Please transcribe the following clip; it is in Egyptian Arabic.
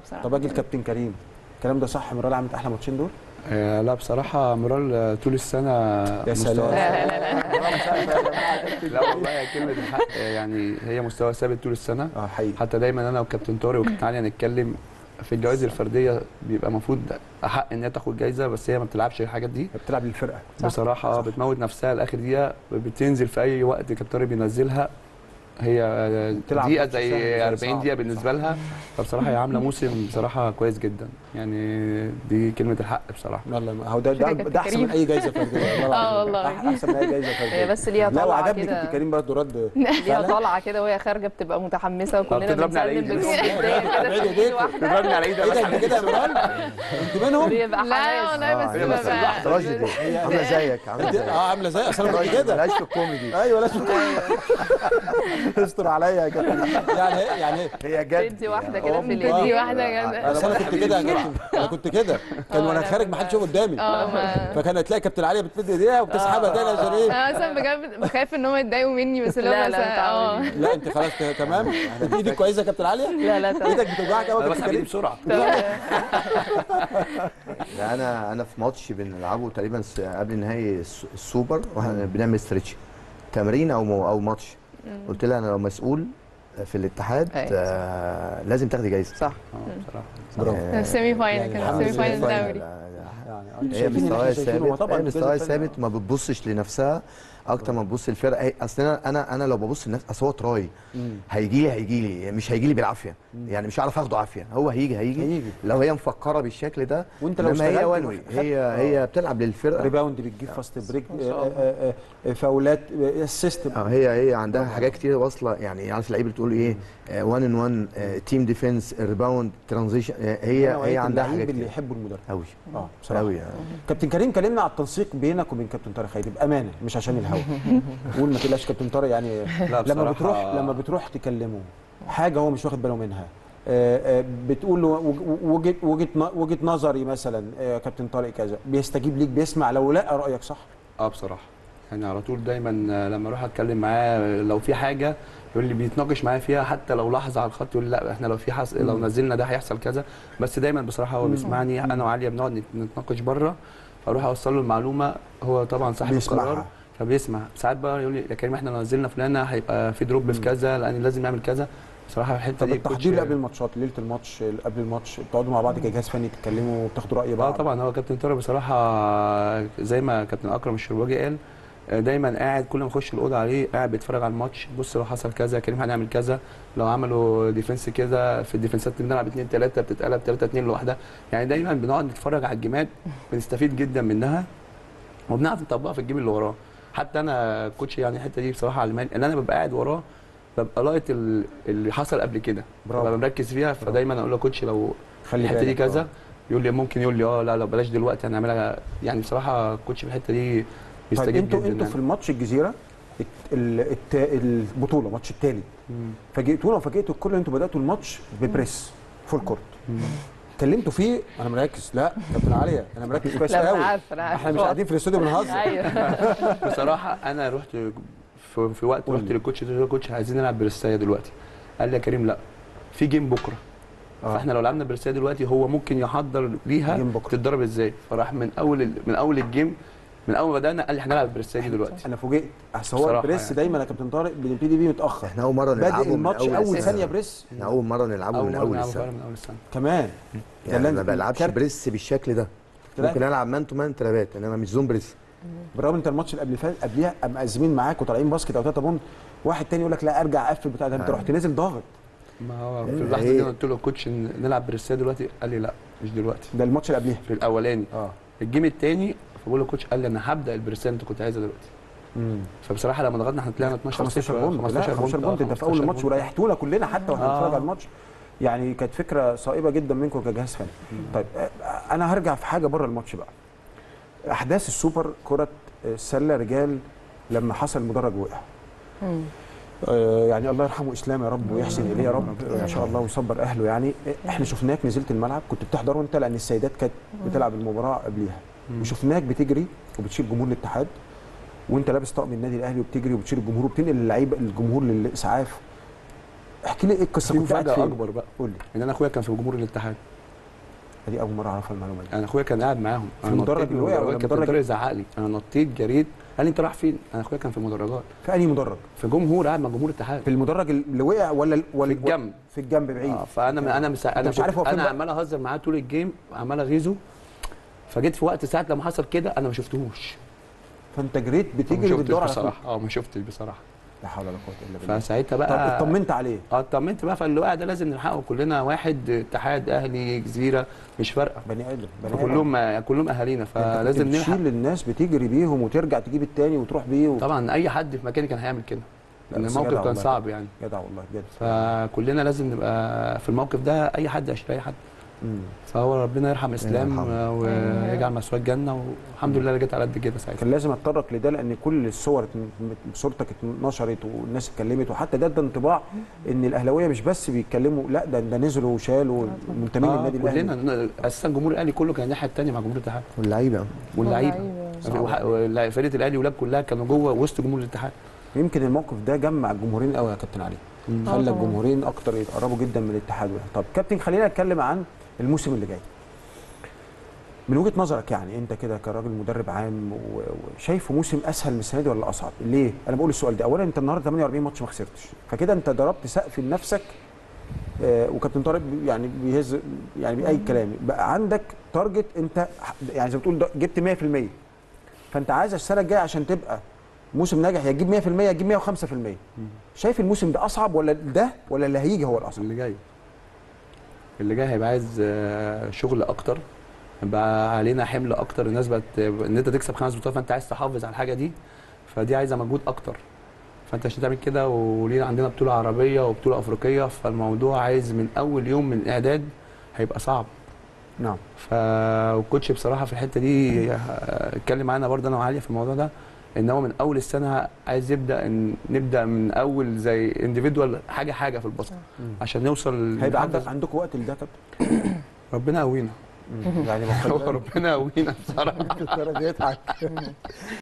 بصراحه طب اجي الكابتن كريم الكلام ده صح مرال عملت احلى ماتشين دول آه، لا بصراحة مرال آه، طول السنة يا سلام مستوى- لا لا لا لا والله يا كلمة الحق آه، يعني هي مستوى ثابت طول السنة اه حقيقي حتى دايما انا وكابتن طارق وكابتن علي هنتكلم في الجوائز الفردية بيبقى المفروض احق ان هي تاخد جايزة بس هي ما بتلعبش الحاجات دي بتلعب للفرقه صح. بصراحة اه بتموت نفسها لاخر دقيقة بتنزل في اي وقت كابتن طارق بينزلها هي آه، بتلعب دقيقة ماتش سهل، زي زي 40 صعب. دقيقة بالنسبة لها فبصراحة هي عاملة موسم بصراحة كويس جدا يعني دي كلمة الحق بصراحة يلا هو ده ده, كابتن ده احسن من كريم. اي جايزه فرديه والله اه العظيم. والله. أح- احسن من اي جايزه هي فرديه بس ليها لا طلعه وعجبني كده كابتن كريم برضه رد ليها فعلا؟ طلعه كده وهي خارجه بتبقى متحمسه وكلنا بتضربني على بنسلم إيدي بس. بنقوم متضايقة كده بعيد في ايديك. إيد واحدة. تضربني على ايدي ايه ده كده يا مرال انت منهم بيبقى لا حماس والله بس هي بس ببقى- اللحظة تراجيدي عامله زيك عامله انت- زيك اه عامله زي اصل انا كنت كده مالهاش في الكوميدي ايوه لا استر عليا يا كابتن يعني إيه- يعني إيه؟ هي جد تدي واحده كده في والله. الليل دي واحده جامده بس انا كنت كده يا كابتن انا كنت كده كان اه، وانا لا، خارج ما حدش يشوف قدامي اه ما- فكان تلاقي كابتن عليا بتمد ايديها وبتسحبها تاني عشان ايه انا اصلا بجد بخاف ان هم يتضايقوا مني بس اللي لا، هو لا، مثلا اه متعودين. لا انت خلاص ت- تمام انت ايدك كويسه يا كابتن عليا لا لا تمام ايدك بتوجعك قوي انا يا بسحب كابتن ايدي كريم بسرعة لا انا انا في ماتش بنلعبه تقريبا س- قبل نهائي الس- السوبر واحنا بنعمل ستريتش تمرين او مو- او ماتش قلت لها انا لو مسؤول في الاتحاد أيوة. آه لازم تاخدي جايزه صح اه بصراحة برافو آه، سيمي فاينل يعني كان الحمد سيمي لله. فاينل لا، دوري لا، لا. يعني انتوا هي شايفين اللي مستواها احنا شايفينه هو ثابت طبعا هي مستواها الجايزة ثابت ما بتبصش لنفسها اكتر ما تبص للفرقه هي- اصل انا انا انا لو ببص لنفسي اصل هو تراي مم. هيجي لي هيجي لي مش هيجي لي بالعافيه يعني مش هعرف اخده عافيه هو هيجي هيجي هيجي. لو هي مفكره بالشكل ده وانت لو إنما هي اشتغلت ونوي وخدت- هي آه. هي بتلعب للفرقه ريباوند بتجيب فاست بريك ما شاء الله. آه، آه، آه، فاولات السيستم اه هي هي عندها حاجات كتير واصله يعني عارف اللعيبه بتقول ايه 1 ان 1 تيم ديفense ريباوند ترانزيشن هي هي عندها حاجات اللي كتير يحبوا المدرب قوي اه بصراحه قوي كابتن كريم كلمنا على التنسيق بينك وبين كابتن طارق خيري بامانه مش عشان الهوا قول ما تقلقش كابتن طارق يعني لا لما بصراحة- بتروح لما بتروح تكلمه حاجه هو مش واخد باله منها آه، آه، بتقول له وج- وجهه وجهه ن- وجهه نظري مثلا آه، كابتن طارق كذا بيستجيب ليك بيسمع لو لقى رايك صح اه بصراحه يعني على طول دايما آه، لما اروح اتكلم معاه لو في حاجه يقول لي بيتناقش معايا فيها حتى لو لحظه على الخط يقول لي لا احنا لو في حس... لو نزلنا ده هيحصل كذا بس دايما بصراحه هو بيسمعني انا وعليا بنقعد نت- نتناقش بره فاروح اوصل له المعلومه هو طبعا صاحب بيسمعها. القرار فبيسمع ساعات بقى يقول لي يا كريم احنا لو نزلنا فلانه هيبقى في دروب في كذا لان لازم نعمل كذا بصراحه الحته طب دي التحضير الكوتش- قبل الماتشات ليله الماتش قبل الماتش بتقعدوا مع بعض كجهاز فني تتكلموا وتاخدوا راي اه بعض طبعا هو كابتن طارق بصراحه زي ما كابتن اكرم الشرباجي قال آه، دايما قاعد كل ما اخش الاوضه عليه قاعد بيتفرج على الماتش بص لو حصل كذا يا كريم هنعمل كذا لو عملوا ديفنس كذا في الديفنسات بنلعب 2 3 بتتقلب 3 2 لوحدها يعني دايما بنقعد نتفرج على الجيمات بنستفيد جدا منها وبنعرف نطبقها في الجيم اللي وراه حتى انا كوتش يعني الحته دي بصراحه علماني ان انا ببقى قاعد وراه ببقى لاقط ال- اللي حصل قبل كده برافو. ببقى مركز فيها فدايما اقول له كوتش لو خلي الحته دي بالك، كذا آه. يقول لي ممكن يقول لي اه لا لا بلاش دلوقتي هنعملها يعني بصراحه الكوتش في الحته دي طيب بيستجيب انتوا جدا انتوا يعني. في الماتش الجزيره الت- ال- الت- البطوله الماتش الثالث مم. فاجئتونا وفاجئتوا الكل انتوا بداتوا الماتش ببريس فول كورت اتكلمتوا فيه انا مركز لا كابتن عليا انا مركز كويس لا قوي انا عارفه انا عارفه احنا مش قاعدين في الاستوديو بنهزر ايوه بصراحه انا رحت في, في وقت قول رحت لي. للكوتش قلت له يا كوتش عايزين نلعب بريسايه دلوقتي قال لي يا كريم لا في جيم بكره آه. فاحنا لو لعبنا بريسايه دلوقتي هو ممكن يحضر ليها جيم بكرة. تتضرب ازاي فراح من اول ال- من اول الجيم من اول ما بدانا قال لي هنلعب البريسايه دي دلوقتي انا فوجئت اصل هو بصراحة البريس يعني. دايما يا كابتن طارق بنبتدي بيه متاخر احنا اول مره بادئ نلعبه من الماتش اول اول السنة. ثانيه بريس احنا اول مره نلعبه اول من مره اول نلعب السنه فعلا من اول السنه كمان يعني لازم ما بلعبش كارت. بريس بالشكل ده لا. ممكن العب مان تو مان ترابات انما مش زون بريس بالرغم انت الماتش اللي قبل فات قبليها قام مأزمين معاك وطالعين باسكت او تلاته بوند واحد تاني يقول لك لا ارجع اقفل بتاع ده انت آه. رحت نازل ضاغط ما هو في إيه، اللحظه هي- دي قلت له كوتش نلعب بريسايه دلوقتي قال لي لا مش دلوقتي ده الماتش اللي قبليها في الاولاني اه الجيم الثاني فبقول له كوتش قال لي انا هبدا البريسايه اللي انت كنت عايزها دلوقتي امم فبصراحه لما ضغطنا احنا طلعنا 12 15 صفر، بونت 15 15 بونت انت في اول الماتش وريحتونا كلنا حتى واحنا آه. بنتفرج على الماتش يعني كانت فكره صائبه جدا منكم كجهاز فني طيب آه، انا هرجع في حاجه بره الماتش بقى احداث السوبر كره السله رجال لما حصل المدرج وقع مم. آه، يعني الله يرحمه اسلام يا رب ويحسن اليه يا رب آه، ان شاء الله ويصبر اهله يعني آه، احنا شفناك نزلت الملعب كنت بتحضره انت لان السيدات كانت بتلعب المباراه قبليها وشفناك بتجري وبتشيل جمهور الاتحاد وانت لابس طقم النادي الاهلي وبتجري وبتشيل الجمهور وبتنقل اللعيبه الجمهور للاسعاف احكي لي ايه القصه في كنت قاعد مفاجاه فين اكبر بقى قول لي ان انا اخويا كان في جمهور الاتحاد دي اول مره اعرفها المعلومه دي انا اخويا كان قاعد معاهم في انا المدرج نطيت من اللي وقع ولا المدرجات، كابتن المدرج- طارق زعق لي انا نطيت جريت قال لي انت رايح فين انا اخويا كان في المدرجات في انهي مدرج في جمهور قاعد مع جمهور الاتحاد في المدرج اللي وقع ولا ولا في الجنب. في الجنب بعيد آه فانا انا مسا... انا مش عارف هو فين انا بقى؟ عمال اهزر معاه طول الجيم عمال اغيظه فجيت في وقت ساعه لما حصل كده انا ما شفتهوش فانت جريت ما بتجري شفتش بتدور على أخوك. بصراحه اه ما شفتش بصراحه لا حول ولا قوه الا بالله فساعتها طب بقى اطمنت عليه اه اطمنت بقى فاللي وقع ده لازم نلحقه كلنا واحد اتحاد اهلي جزيره مش فارقه بني ادم بني آدم. فكلهم كلهم اهالينا أنت كنت فلازم نلحق بتشيل الناس بتجري بيهم وترجع تجيب التاني وتروح بيه و... طبعا اي حد في مكاني كان هيعمل كده لا، لان بس الموقف جدع كان والله. صعب يعني جدع والله بجد فكلنا لازم نبقى في الموقف ده اي حد يشيل اي حد مم. فهو ربنا يرحم اسلام يرحمه. ويجعل مسواه الجنه والحمد لله انا جيت على قد كده ساعتها كان لازم اتطرق لده لان كل الصور اتن- صورتك اتنشرت والناس اتكلمت وحتى ده ده انطباع ان الاهلاويه مش بس بيتكلموا لا ده ده نزلوا وشالوا منتمين آه للنادي الاهلي كلنا اساسا جمهور الاهلي كله كان الناحيه الثانيه مع جمهور الاتحاد واللعيبه واللعيبه واللعيبة. وح- واللع- فرقه الاهلي ولاد كلها كانوا جوه وسط جمهور الاتحاد يمكن الموقف ده جمع الجمهورين قوي يا كابتن علي مم. آه خلى طبعاً. الجمهورين اكتر يتقربوا جدا من الاتحاد والأهلي. طب كابتن خلينا نتكلم عن الموسم اللي جاي من وجهه نظرك يعني انت كده كراجل مدرب عام و- وشايفه موسم اسهل من السنه دي ولا اصعب؟ ليه؟ انا بقول السؤال ده، اولا انت النهارده 48 ماتش ما خسرتش، فكده انت ضربت سقف لنفسك آه وكابتن طارق بي- يعني بيهز يعني باي كلام بقى عندك تارجت انت ح- يعني زي ما بتقول ده- جبت 100% فانت عايز السنه الجايه عشان تبقى موسم ناجح يا تجيب 100% يا تجيب 105% شايف الموسم ده اصعب ولا ده ولا اللي هيجي هو الاصعب؟ اللي جاي اللي جاي هيبقى عايز آه، شغل اكتر هيبقى علينا حمل اكتر الناس بقت ان انت تكسب خمس بطولات فانت عايز تحافظ على الحاجه دي فدي عايزه مجهود اكتر فانت عشان تعمل كده ولينا عندنا بطوله عربيه وبطوله افريقيه فالموضوع عايز من اول يوم من الاعداد هيبقى صعب نعم فالكوتش بصراحه في الحته دي آه، اتكلم معانا برضه انا وعاليه في الموضوع ده ان هو من اول السنه عايز يبدا إن نبدا من اول زي انديفيدوال حاجه حاجه في الباسكت عشان نوصل هيبقى لحد- عندك عندكم وقت لده يا كابتن؟ ربنا يقوينا يعني ما خلي بالك. ربنا يقوينا بصراحه الدرجة يضحك